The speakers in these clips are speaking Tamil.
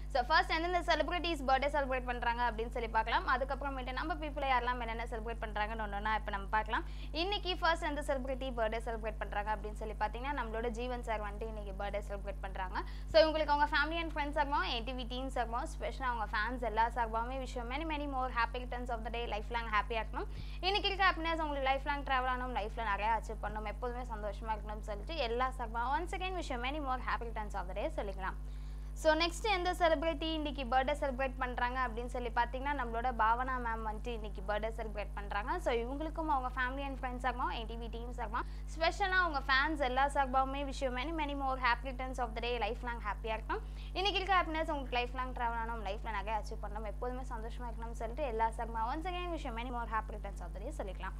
ஸோ ஃபர்ஸ்ட் எந்தெந்த செலிபிரிட்டிஸ் பர்த்டே செலிப்ரேட் பண்ணுறாங்க அப்படின்னு சொல்லி பார்க்கலாம் அதுக்கப்புறமேட்டு நம்ம பீப்புளை யாரெல்லாம் என்னென்ன செலிப்ரேட் பண்ணுறாங்கன்னு ஒன்றுனா இப்போ நம்ம பார்க்கலாம் இன்னைக்கு ஃபர்ஸ்ட் எந்த செலிபிரிட்டி பர்த்டே செலிப்ரேட் பண்ணுறாங்க அப்படின்னு சொல்லி பார்த்தீங்கன்னா நம்மளோட ஜீவன் சார் வந்துட்டு இன்னைக்கு பர்த்டே செலிப்ரேட் பண்ணுறாங்க ஸோ இவங்களுக்கு அவங்க ஃபேமிலி அண்ட் ஃப்ரெண்ட்ஸ் சார்பாகவும் ஏடிவி டீம் சார்பாகவும் ஸ்பெஷலாக அவங்க ஃபேன்ஸ் எல்லா சார்பாகவுமே wish you many many more happy returns of the day life long ஹாப்பியாக இருக்கணும் இன்னைக்கு இருக்க ஹாப்பினஸ் உங்களுக்கு லைஃப் லாங் ட்ராவல் ஆகணும் லைஃப்பில் நிறைய அச்சீவ் பண்ணணும் எப்போதுமே சந்தோஷமாக இருக்கணும்னு சொல்லிட்டு எல்லா சார்பாக once again wish you many more happy returns of the day சொல்லிக்கலாம் ஸோ நெக்ஸ்ட் எந்த செலிபிரிட்டி இன்னைக்கு பர்த்டே செலிப்ரேட் பண்ணுறாங்க அப்படின்னு சொல்லி பார்த்தீங்கன்னா நம்மளோட பாவனா மேம் வந்துட்டு இன்னைக்கு பர்த்டே செலிப்ரேட் பண்ணுறாங்க ஸோ இவங்களுக்கும் அவங்க ஃபேமிலி அண்ட் ஃப்ரெண்ட்ஸ் சார்பாகவும் ஏடிவி டீம் சார்பாக ஸ்பெஷலாக அவங்க ஃபேன்ஸ் எல்லா சார்பாகவுமே wish you many many more happy returns of the day life long ஹாப்பியாக இருக்கணும் இன்னைக்கு இருக்க ஹாப்பினஸ் உங்களுக்கு லைஃப் லாங் ட்ராவல் ஆகணும் லைஃப்பில் நிறைய அச்சீவ் பண்ணணும் எப்போதுமே சந்தோஷமாக இருக்கணும்னு சொல்லிட்டு எல்லா சார்பாக once again wish you many more happy returns of the day சொல்லிக்கலாம்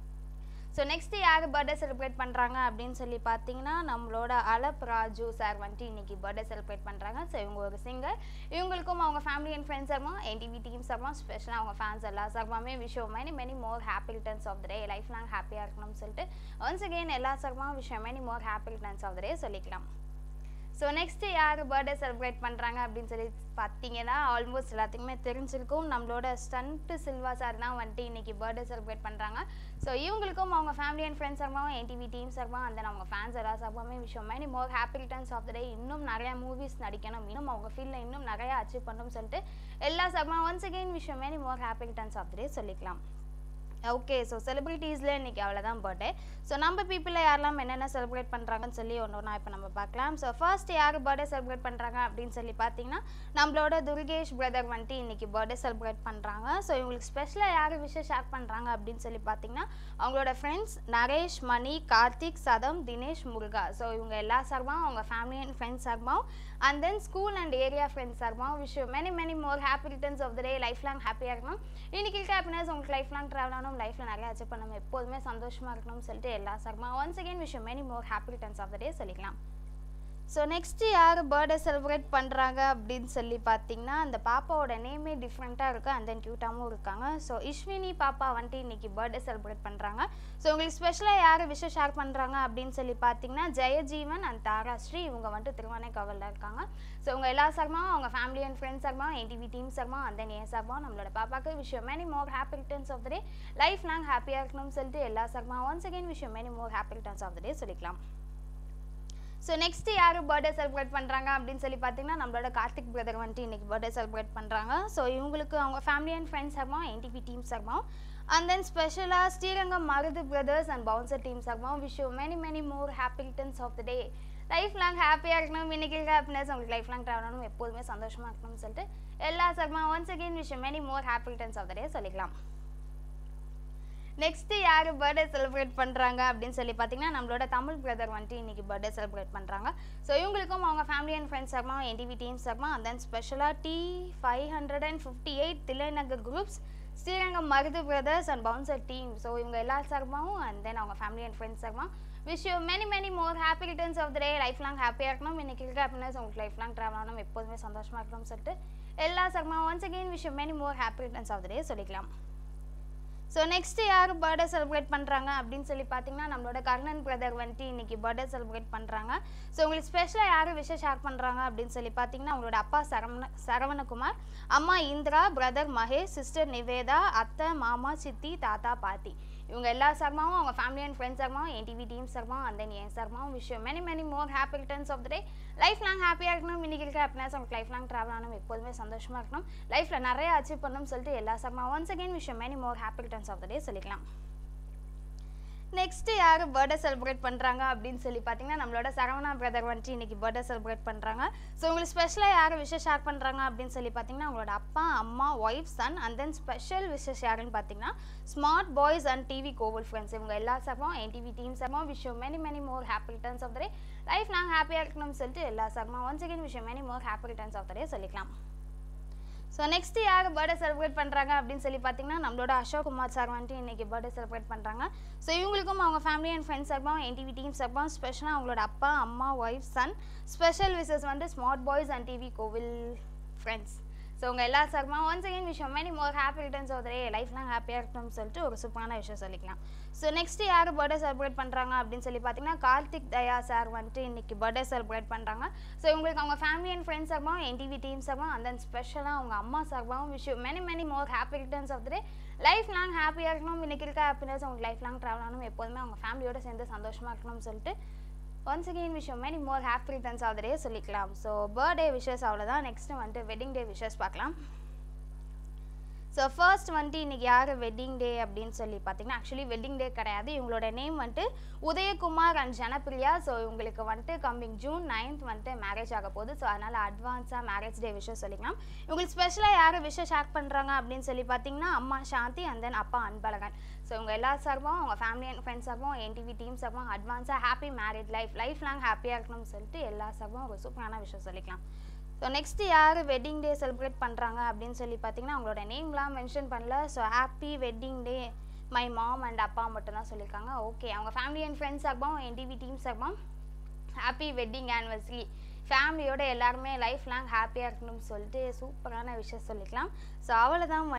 ஸோ நெக்ஸ்ட் யார் பர்த்டே செலிப்ரேட் பண்ணுறாங்க அப்படின்னு சொல்லி பார்த்தீங்கன்னா நம்மளோட அலப் ராஜு சார் வந்துட்டு இன்னைக்கு பர்த்டே செலிப்ரேட் பண்ணுறாங்க ஸோ இவங்க ஒரு சிங்கர் இவங்களுக்கும் அவங்க ஃபேமிலி அண்ட் ஃப்ரெண்ட்ஸ் சார்பாக என்டிவி டீம் சார்பாக ஸ்பெஷலாக அவங்க ஃபேன்ஸ் எல்லா சார்பாமே விஷயம் many many more happy returns of the day life long ஹாப்பியாக இருக்கணும்னு சொல்லிட்டு ஒன்ஸ் அகெயின் எல்லா சார்பாகவும் விஷயம் many more happy returns of the day சொல்லிக்கலாம் ஸோ நெக்ஸ்ட் யார் பர்த்டே செலிப்ரேட் பண்ணுறாங்க அப்படின்னு சொல்லி பார்த்தீங்கன்னா ஆல்மோஸ்ட் எல்லாத்துக்குமே தெரிஞ்சிருக்கும் நம்மளோட ஸ்டன்ட்டு சில்வா சார் தான் வந்துட்டு இன்னைக்கு பர்த்டே செலிப்ரேட் பண்ணுறாங்க ஸோ இவங்களுக்கும் அவங்க ஃபேமிலி அண்ட் ஃப்ரெண்ட்ஸ் சார்பாகவும் என்டிவி டீம் சார்பாக அந்த அவங்க ஃபேன்ஸ் எல்லா சார்பாகவுமே wish you many more happy returns of the day இன்னும் நிறைய மூவிஸ் நடிக்கணும் இன்னும் அவங்க ஃபீல்டில் இன்னும் நிறைய அச்சீவ் பண்ணணும்னு சொல்லிட்டு எல்லா சார்பாக ஒன்ஸ் அகெயின் விஷயம் many more happy returns of the day சொல்லிக்கலாம் ஓகே ஸோ செலிபிரிட்டிஸில் இன்றைக்கி அவ்வளோதான் பர்த்டே ஸோ நம்ம பீப்புளில் யாரெல்லாம் என்னென்ன செலிப்ரேட் பண்ணுறாங்கன்னு சொல்லி ஒன்று ஒன்றா இப்போ நம்ம பார்க்கலாம் ஸோ ஃபர்ஸ்ட் யார் பர்த்டே செலிப்ரேட் பண்ணுறாங்க அப்படின்னு சொல்லி பார்த்தீங்கன்னா நம்மளோட துர்கேஷ் பிரதர் வந்துட்டு இன்றைக்கி பர்த்டே செலிப்ரேட் பண்ணுறாங்க ஸோ இவங்களுக்கு ஸ்பெஷலாக யார் விஷயம் ஷேர் பண்ணுறாங்க அப்படின்னு சொல்லி பார்த்தீங்கன்னா அவங்களோட ஃப்ரெண்ட்ஸ் நரேஷ் மணி கார்த்திக் சதம் தினேஷ் முருகா ஸோ இவங்க எல்லா சார்பாகவும் அவங்க ஃபேமிலி அண்ட் ஃப்ரெண்ட்ஸ் சார்பாகவும் and then school and area friends சார்பாகவும் விஷயம் many many more happy returns of the day life long ஹாப்பியாக இருக்கணும் இன்னைக்கு இருக்க ஹாப்பினஸ் உங்களுக்கு லைஃப் லாங் ட்ராவல் ஆகணும் லைஃப்பில் நிறைய அச்சீவ் பண்ணணும் எப்போதுமே சந்தோஷமாக இருக்கணும்னு சொல்லிட்டு எல்லா சார்பாக ஒன்ஸ் அகேன் விஷயம் many more happy returns of the day சொல்லிக்கலாம் ஸோ நெக்ஸ்ட்டு யார் பர்த்டே செலிப்ரேட் பண்ணுறாங்க அப்படின்னு சொல்லி பார்த்தீங்கன்னா அந்த பாப்பாவோட நேமே டிஃப்ரெண்ட்டாக இருக்குது அண்ட் தென் க்யூட்டாகவும் இருக்காங்க ஸோ இஸ்வினி பாப்பா வந்துட்டு இன்னைக்கு பர்த்டே செலிப்ரேட் பண்ணுறாங்க ஸோ உங்களுக்கு ஸ்பெஷலாக யார் விஷயம் ஷேர் பண்ணுறாங்க அப்படின்னு சொல்லி பார்த்தீங்கன்னா ஜெயஜீவன் அண்ட் தாராஸ்ரீ இவங்க வந்துட்டு திருவானைக்காவலில் இருக்காங்க ஸோ உங்கள் எல்லா சார்பாகவும் அவங்க ஃபேமிலி அண்ட் ஃப்ரெண்ட்ஸ் சார்பாகவும் என்டிவி டீம் சார்பாகவும் அந்த என் சார்பாகவும் நம்மளோட பாப்பாக்கு wish you many more happy returns of the day life long ஹாப்பியாக இருக்கணும்னு சொல்லிட்டு எல்லா சார்பாகவும் ஒன்ஸ் அகேன் விஷயம் many more happy returns of the day சொல்லிக்கலாம் ஸோ நெக்ஸ்ட் யார் பர்த்டே செலிப்ரேட் பண்ணுறாங்க அப்படின்னு சொல்லி பார்த்தீங்கன்னா நம்மளோட கார்த்திக் பிரதர் வந்துட்டு இன்னைக்கு பர்த்டே செலிப்ரேட் பண்ணுறாங்க ஸோ இவங்களுக்கு அவங்க ஃபேமிலி அண்ட் ஃப்ரெண்ட்ஸ் சார்பாகவும் என்டிபி டீம் சார்பாகவும் அண்ட் தென் ஸ்பெஷலாக Srirangam Marudhu brothers and bouncer team சார்பாகவும் wish many many more happy returns of the day life long ஹாப்பியாக இருக்கணும் இன்னைக்கு இருக்க ஹாப்பினஸ் உங்களுக்கு லைஃப் லாங் ட்ராவல் ஆகணும் எப்போதுமே சந்தோஷமாக இருக்கணும்னு சொல்லிட்டு எல்லா சார்பாக once again wish many more happy returns of the day சொல்லிக்கலாம் நெக்ஸ்ட் யார் பர்த்டே செலிப்ரேட் பண்ணுறாங்க அப்படின்னு சொல்லி பார்த்தீங்கன்னா நம்மளோட தமிழ் பிரதர் வந்துட்டு இன்னைக்கு பர்த்டே செலிப்ரேட் பண்ணுறாங்க ஸோ இவங்களுக்கும் அவங்க ஃபேமிலி அண்ட் ஃப்ரெண்ட்ஸ் சார்பாக என்டிவி டீம் சார்பாக அண்ட் தென் ஸ்பெஷலாக D five hundred and fifty eight Thillainagar groups Srirangam Marudhu brothers and bouncer team so இவங்க எல்லா சார்பாகவும் அண்ட் தென் அவங்க ஃபேமிலி அண்ட் ஃப்ரெண்ட்ஸ் சார்பாக wish you many many more happy returns of the day life long ஹாப்பியாக இருக்கணும் இன்னைக்கு இருக்க ஹாப்பினஸ் உங்களுக்கு லைஃப் லாங் ட்ராவல் ஆகணும் எப்போதுமே சந்தோஷமாக இருக்கணும்னு சொல்லிட்டு எல்லா சார்பாக once again wish you many more happy returns of the day சொல்லிக்கலாம் ஸோ நெக்ஸ்ட் யார் பர்த்டே செலிப்ரேட் பண்ணுறாங்க அப்படின்னு சொல்லி பார்த்தீங்கன்னா நம்மளோட கர்ணன் பிரதர் வந்துட்டு இன்னைக்கு பர்த்டே செலிப்ரேட் பண்ணுறாங்க ஸோ உங்களுக்கு ஸ்பெஷலாக யார் விஷயம் ஷேர் பண்ணுறாங்க அப்படின்னு சொல்லி பார்த்தீங்கன்னா அவங்களோட அப்பா சரவண சரவணகுமார் அம்மா இந்திரா பிரதர் மகேஷ் சிஸ்டர் நிவேதா அத்தை மாமா சித்தி தாத்தா பாட்டி இவங்க எல்லா சார்பாகவும் அவங்க ஃபேமிலி அண்ட் ஃப்ரெண்ட்ஸ் சார்பாகவும் என் டிவி டீம் சார்பாகவும் அந்த என் சார்பாகவும் விஷயம் many many more happy returns of the day life long ஹாப்பியாக இருக்கணும் இன்னைக்கு இருக்க ஹாப்பினஸ் உங்களுக்கு லைஃப் லாங் ட்ராவல் ஆகணும் எப்போதுமே சந்தோஷமாக இருக்கணும் லைஃப்பில் நிறைய அச்சீவ் பண்ணணும்னு சொல்லிட்டு எல்லா சார்பாக ஒன்ஸ் அகேன் விஷயம் many more happy returns of the day சொல்லிக்கலாம் நெக்ஸ்ட் யார் பர்த்டே செலிப்ரேட் பண்ணுறாங்க அப்படின்னு சொல்லி பார்த்தீங்கன்னா நம்மளோட சரவணா பிரதர் வந்துட்டு இன்னைக்கு பர்த்டே செலிப்ரேட் பண்ணுறாங்க ஸோ உங்களுக்கு ஸ்பெஷலாக யார் விஷயம் ஷேர் பண்ணுறாங்க அப்படின்னு சொல்லி பார்த்தீங்கன்னா அவங்களோட அப்பா அம்மா wife son and then special wishes யாருன்னு பார்த்தீங்கன்னா ஸ்மார்ட் பாய்ஸ் அண்ட் டிவி கோவில் ஃப்ரெண்ட்ஸ் இவங்க எல்லா சார்பாகவும் என் டிவி டீம் சார்பாகவும் விஷயம் many many more happy returns of the day life நாங்கள் ஹாப்பியாக இருக்கணும்னு சொல்லிட்டு எல்லா சார்பாகவும் ஒன்ஸ் அகேன் விஷயம் many more happy returns of the day சொல்லிக்கலாம் ஸோ நெக்ஸ்ட் யார் பர்த்டே செலிப்ரேட் பண்ணுறாங்க அப்படின்னு சொல்லி பார்த்தீங்கன்னா நம்மளோட அசோக் குமார் சார் வந்துட்டு இன்னைக்கு பர்த்டே செலிப்ரேட் பண்ணுறாங்க ஸோ இவங்களுக்கும் அவங்க ஃபேமிலி அண்ட் ஃப்ரெண்ட்ஸ் சார்பாகவும் என்டிவி டீம் சார்பாகவும் ஸ்பெஷலாக அவங்களோட அப்பா அம்மா ஒய்ஃப் சன் ஸ்பெஷல் விசஸ் வந்து ஸ்மார்ட் பாய்ஸ் அண்ட் டிவி கோவில் ஃப்ரெண்ட்ஸ் ஸோ ஸோ உங்கள் எல்லா சார்பாக ஒன்ஸ் அகேன் விஷயம் many more happy returns of day லைஃப்லாம் ஹாப்பியாக இருக்கணும்னு சொல்லிட்டு ஒரு சூப்பரான விஷயம் சொல்லிக்கலாம் ஸோ நெக்ஸ்ட் யார் பர்த்டே செலிப்ரேட் பண்ணுறாங்க அப்படின்னு சொல்லி பார்த்தீங்கன்னா கார்த்திக் தயா சார் வந்துட்டு இன்னைக்கு பர்த்டே செலிப்ரேட் பண்ணுறாங்க ஸோ உங்களுக்கு அவங்க ஃபேமிலி அண்ட் ஃப்ரெண்ட்ஸ் சார்பாகவும் என்டிவி டீம் சார்பாகவும் அந்த ஸ்பெஷலாக அவங்க அம்மா சார்பாகவும் விஷயம் many many more happy returns of day life long ஹாப்பியாக இருக்கணும் இன்னைக்கு இருக்க ஹாப்பினஸ் உங்களுக்கு லைஃப் லாங் ட்ராவல் ஆகணும் எப்போதுமே அவங்க ஃபேமிலியோட சேர்ந்து சந்தோஷமாக இருக்கணும்னு சொல்லிட்டு ஒன்ஸ் அகெயின் விஷயம் many more happy returns of day சொல்லிக்கலாம் ஸோ பர்த்டே விஷஸ் அவ்வளோதான் நெக்ஸ்ட்டு வந்துட்டு வெட்டிங் டே விஷஸ் பார்க்கலாம் ஸோ ஃபர்ஸ்ட் வந்துட்டு இன்றைக்கி யார் வெட்டிங் டே அப்படின்னு சொல்லி பார்த்தீங்கன்னா ஆக்சுவலி வெட்டிங் டே கிடையாது இவங்களோட நேம் வந்துட்டு உதயகுமார் அண்ட் ஜனப்பிரியா ஸோ இவங்களுக்கு வந்துட்டு கம்மிங் ஜூன் நைன்த் வந்துட்டு மேரேஜ் ஆக போகுது ஸோ அதனால் அட்வான்ஸாக மேரேஜ் டே விஷயம் சொல்லிக்கலாம் இவங்களுக்கு ஸ்பெஷலாக யார் விஷயம் ஷேர் பண்ணுறாங்க அப்படின்னு சொல்லி பார்த்தீங்கன்னா அம்மா சாந்தி அண்ட் தென் அப்பா அன்பழகன் ஸோ இவங்க எல்லா சார்பும் அவங்க ஃபேமிலி அண்ட் ஃப்ரெண்ட்ஸ் சார்பும் என்டிவி டீம் சார்பும் அட்வான்ஸாக happy marriage life life long ஹாப்பியாக இருக்கணும்னு சொல்லிட்டு எல்லா சார்பும் ஒரு சூப்பரான விஷயம் சொல்லிக்கலாம் ஸோ நெக்ஸ்ட்டு யார் வெட்டிங் டே செலிப்ரேட் பண்ணுறாங்க அப்படின்னு சொல்லி பார்த்தீங்கன்னா அவங்களோட நேம்லாம் மென்ஷன் பண்ணல so happy wedding day my mom and அப்பா மட்டும்தான் சொல்லியிருக்காங்க ஓகே அவங்க ஃபேமிலி அண்ட் ஃப்ரெண்ட்ஸ் சார்பாகவும் என்டிவி டீம் சார்பாகவும் ஹாப்பி வெட்டிங் ஆனிவர்சரி ஃபேமிலியோட எல்லாருமே லைஃப் லாங் ஹாப்பியாக இருக்கணும்னு சொல்லிட்டு சூப்பரான விஷயம் சொல்லிக்கலாம் ஸோ அவ்வளோதான்